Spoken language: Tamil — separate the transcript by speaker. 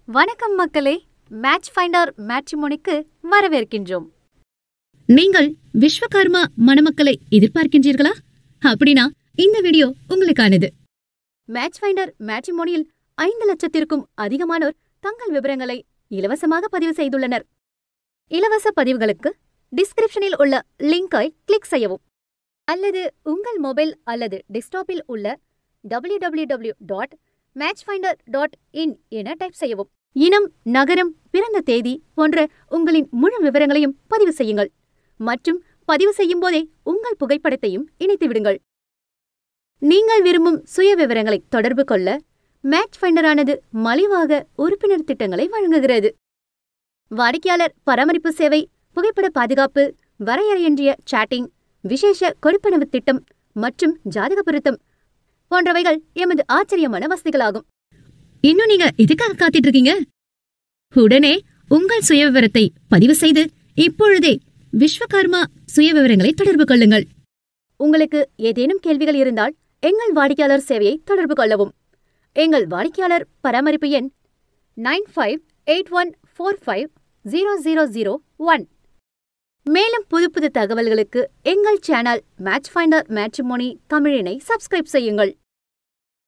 Speaker 1: வணக்கம் மக்களே மேட்ச் ஃபைண்டர் மேட்ரிமோனிக்கு வரவேற்கின்றோம்
Speaker 2: நீங்கள் விஸ்வகர்மா மணமக்களை எதிர்பார்க்கின்றீர்களா அப்படின்னா இந்த வீடியோ உங்களுக்கானது
Speaker 1: மேட்ச் ஃபைண்டர் மேட்ரிமோனியில் ஐந்து லட்சத்திற்கும் அதிகமானோர் தங்கள் விவரங்களை இலவசமாக பதிவு செய்துள்ளனர் இலவச பதிவுகளுக்கு டிஸ்கிரிப்ஷனில் உள்ள லிங்கை கிளிக் செய்யவும் அல்லது உங்கள் மொபைல் அல்லது டெஸ்க்டாப்பில் உள்ள www.matchfinder.in dot match finder dot in என டைப் செய்யவும் இனம் நகரம் பிறந்த தேதி போன்ற உங்களின் முழு விவரங்களையும் பதிவு செய்யுங்கள் மற்றும் பதிவு செய்யும் போதே உங்கள் புகைப்படத்தையும் இணைத்து விடுங்கள் நீங்கள் விரும்பும் சுய விவரங்களை தொடர்பு கொள்ள மேட்ச் ஃபைண்டரானது மலிவாக உறுப்பினர் திட்டங்களை வழங்குகிறது வாடிக்கையாளர் பராமரிப்பு சேவை புகைப்பட பாதுகாப்பு வரையறையின்றிய சாட்டிங் விசேஷ கொடுப்பனவு திட்டம் மற்றும் ஜாதக பொருத்தம் போன்றவைகள் எமது ஆச்சரியமான வசதிகளாகும்
Speaker 2: இன்னும் நீங்க எதுக்காக காத்துட்டு இருக்கீங்க உடனே உங்கள் சுயவிவரத்தை பதிவு செய்து இப்பொழுதே விஸ்வகர்மா சுயவிவரங்களை தொடர்பு கொள்ளுங்கள்
Speaker 1: உங்களுக்கு ஏதேனும் கேள்விகள் இருந்தால் எங்கள் வாடிக்கையாளர் சேவையை தொடர்பு கொள்ளவும் எங்கள் வாடிக்கையாளர் பராமரிப்பு எண் nine five eight one four five zero zero zero one மேலும் புது புது தகவல்களுக்கு எங்கள் சேனல் மேட்ச் ஃபைண்டர் மேட்ரிமோனி தமிழினை சப்ஸ்கிரைப் செய்யுங்கள்